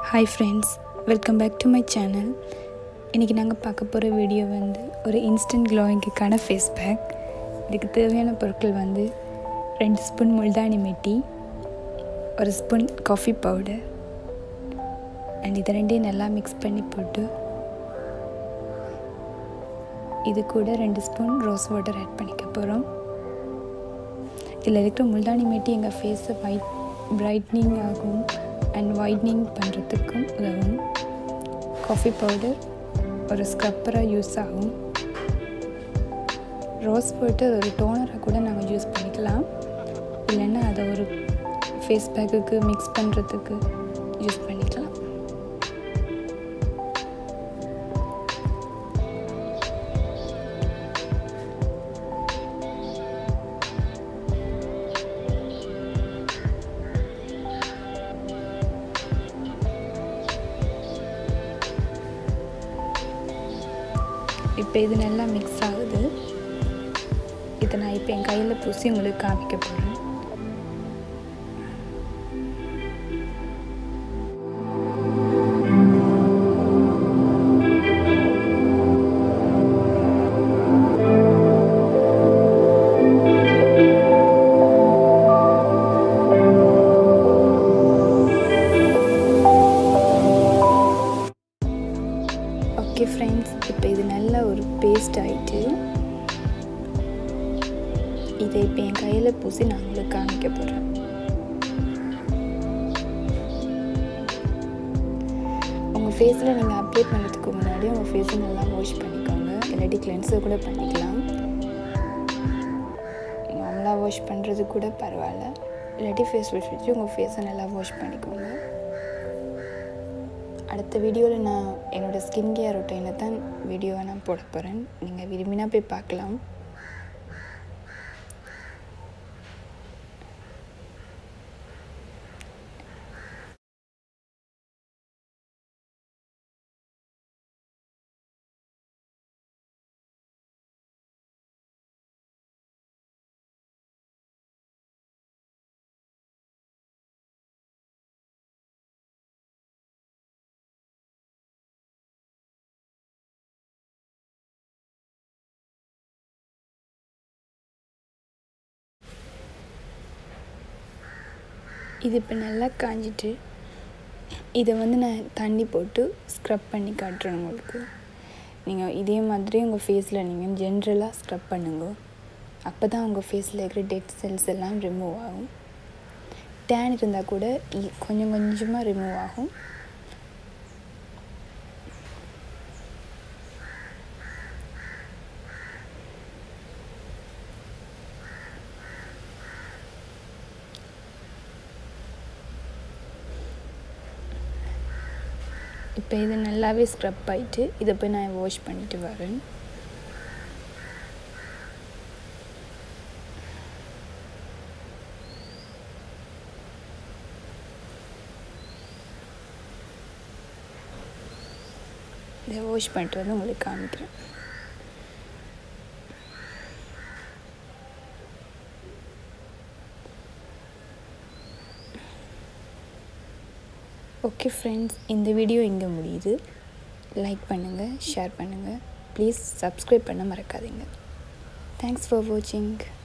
hi friends welcome back to my channel இன்றைக்கி நாங்கள் பார்க்க போகிற வீடியோ வந்து ஒரு இன்ஸ்டன்ட் க்ளோயிங்குக்கான ஃபேஸ் பேக் இதுக்கு தேவையான பொருட்கள் வந்து ரெண்டு ஸ்பூன் முல்தானி மெட்டி ஒரு ஸ்பூன் காஃபி பவுடர் அண்ட் இதை ரெண்டையும் நல்லா மிக்ஸ் பண்ணி போட்டு இது கூட ரெண்டு ஸ்பூன் ரோஸ் வாட்டர் ஆட் பண்ணிக்க போகிறோம் இதில் இருக்கிற முல்தானி மெட்டி எங்கள் ஃபேஸை ஒயிட் பிரைட்னிங் ஆகும் அண்ட் ஒயிட்னிங் பண்ணுறதுக்கும் உதவும் காஃபி பவுடர் ஒரு ஸ்க்ரப்பராக யூஸ் ஆகும் ரோஸ் வாட்டர் ஒரு டோனராக கூட நாங்கள் யூஸ் பண்ணிக்கலாம் இல்லைன்னா அதை ஒரு ஃபேஸ் பேக்குக்கு மிக்ஸ் பண்ணுறதுக்கு யூஸ் பண்ணிக்கலாம் இப்போ இது நல்லா மிக்ஸ் ஆகுது இதை நான் இப்போ என் கையில் பூசி உங்களுக்கு காமிக்க போகிறேன் ஓகே ஃப்ரெண்ட்ஸ் இப்போ இது நல்ல ஒரு பேஸ்ட் ஆயிட்டு இதை இப்போ என் கையில் பூசி நான் உங்களுக்கு காமிக்க போகிறேன் உங்கள் ஃபேஸில் நீங்கள் அப்ளை பண்ணுறதுக்கு முன்னாடி உங்கள் ஃபேஸை நல்லா வாஷ் பண்ணிக்கோங்க இல்லாட்டி கிளென்ஸர் கூட பண்ணிக்கலாம் நார்மலாக வாஷ் பண்ணுறது கூட பரவாயில்ல இல்லாட்டி ஃபேஸ் வாஷ் வச்சு உங்கள் ஃபேஸை நல்லா வாஷ் பண்ணிக்கோங்க அடுத்த வீடியோவில் நான் என்னோடய ஸ்கின் கேர் ரொட்டீனை தான் வீடியோவை நான் போட போகிறேன் நீங்கள் விரும்பினா போய் பார்க்கலாம் இது இப்போ நல்லா காஞ்சிட்டு இதை வந்து நான் தண்ணி போட்டு ஸ்க்ரப் பண்ணி காட்டுறேன் உங்களுக்கு நீங்கள் இதே மாதிரி உங்கள் ஃபேஸில் நீங்கள் ஜென்ரலாக ஸ்க்ரப் பண்ணுங்க அப்போ தான் உங்கள் ஃபேஸில் இருக்கிற டெட் செல்ஸ் எல்லாம் ரிமூவ் ஆகும் டேன் இருந்தால் கூட இ- கொஞ்சம் கொஞ்சமாக ரிமூவ் ஆகும் இப்போ இது நல்லாவே ஸ்க்ரப் ஆயிட்டு இதை போய் நான் வாஷ் பண்ணிட்டு வரேன் இதை வாஷ் பண்ணிட்டு வந்து உங்களுக்கு காமிக்கிறேன் ஓகே ஃப்ரெண்ட்ஸ் இந்த வீடியோ இங்கே முடியுது லைக் பண்ணுங்கள் ஷேர் பண்ணுங்கள் ப்ளீஸ் சப்ஸ்கிரைப் பண்ண மறக்காதீங்க தேங்க்ஸ் ஃபார் வாட்சிங்